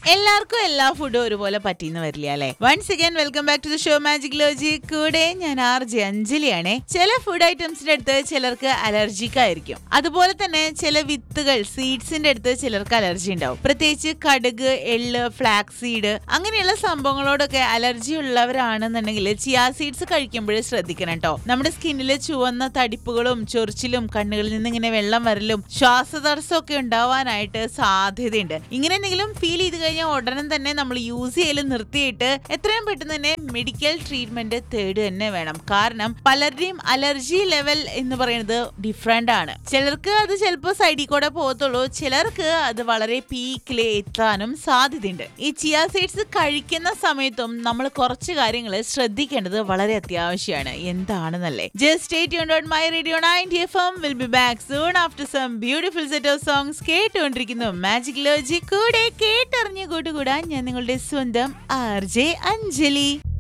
എല്ലാവർക്കും എല്ലാ ഫുഡും ഒരുപോലെ പറ്റിയെന്ന് വരില്ല അല്ലെ once again welcome back to the show magic ലോജി കൂടെ ഞാൻ ആർ ജെ അഞ്ജലിയാണേ ചില ഫുഡ് ഐറ്റംസിന്റെ അടുത്ത് ചിലർക്ക് അലർജിക് ആയിരിക്കും അതുപോലെ തന്നെ ചില വിത്തുകൾ സീഡ്സിന്റെ അടുത്ത് ചിലർക്ക് അലർജി ഉണ്ടാവും പ്രത്യേകിച്ച് കടുക് എള്ള് ഫ്ലാക്സ് സീഡ് അങ്ങനെയുള്ള സംഭവങ്ങളോടൊക്കെ അലർജി ഉള്ളവരാണെന്നുണ്ടെങ്കിൽ ചിയാ സീഡ്സ് കഴിക്കുമ്പോഴേ ശ്രദ്ധിക്കണം കേട്ടോ നമ്മുടെ സ്കിന്നിൽ ചുവന്ന തടിപ്പുകളും ചൊറിച്ചിലും കണ്ണുകളിൽ നിന്ന് ഇങ്ങനെ വെള്ളം വരലും ശ്വാസതടസ്സം ഒക്കെ ഉണ്ടാവാനായിട്ട് സാധ്യതയുണ്ട് ഇങ്ങനെ എന്തെങ്കിലും ഫീൽ ചെയ്ത് കഴിഞ്ഞാൽ ഉടനെ തന്നെ നമ്മൾ യൂസ് ചെയ്യൽ നിർത്തിയിട്ട് എത്രയും പെട്ടെന്ന് തന്നെ മെഡിക്കൽ ട്രീറ്റ്മെന്റ് തേടുക തന്നെ വേണം കാരണം പലരുടെയും അലർജി ലെവൽ എന്ന് പറയുന്നത് ഡിഫറെന്റ് ആണ് ചിലർക്ക് അത് ചിലപ്പോൾ സൈഡിൽ കൂടെ പോകത്തുള്ളൂ ചിലർക്ക് അത് വളരെ പീക്കിൽ എത്താനും സാധ്യതയുണ്ട് ഈ ചിയാ സീഡ്സ് കഴിക്കുന്ന സമയത്തും നമ്മൾ കുറച്ച് കാര്യങ്ങൾ ശ്രദ്ധിക്കേണ്ടത് വളരെ അത്യാവശ്യമാണ് എന്താണെന്നല്ലേ just state on my radio ninety F M will be back soon after some beautiful set of songs കേട്ടുകൊണ്ടിരിക്കുന്നു മാജിക് ലോജി കൂടെ കേട്ടറിഞ്ഞ് കൂട്ടുകൂടാൻ ഞാൻ നിങ്ങളുടെ സ്വന്തം ആർ ജെ അഞ്ജലി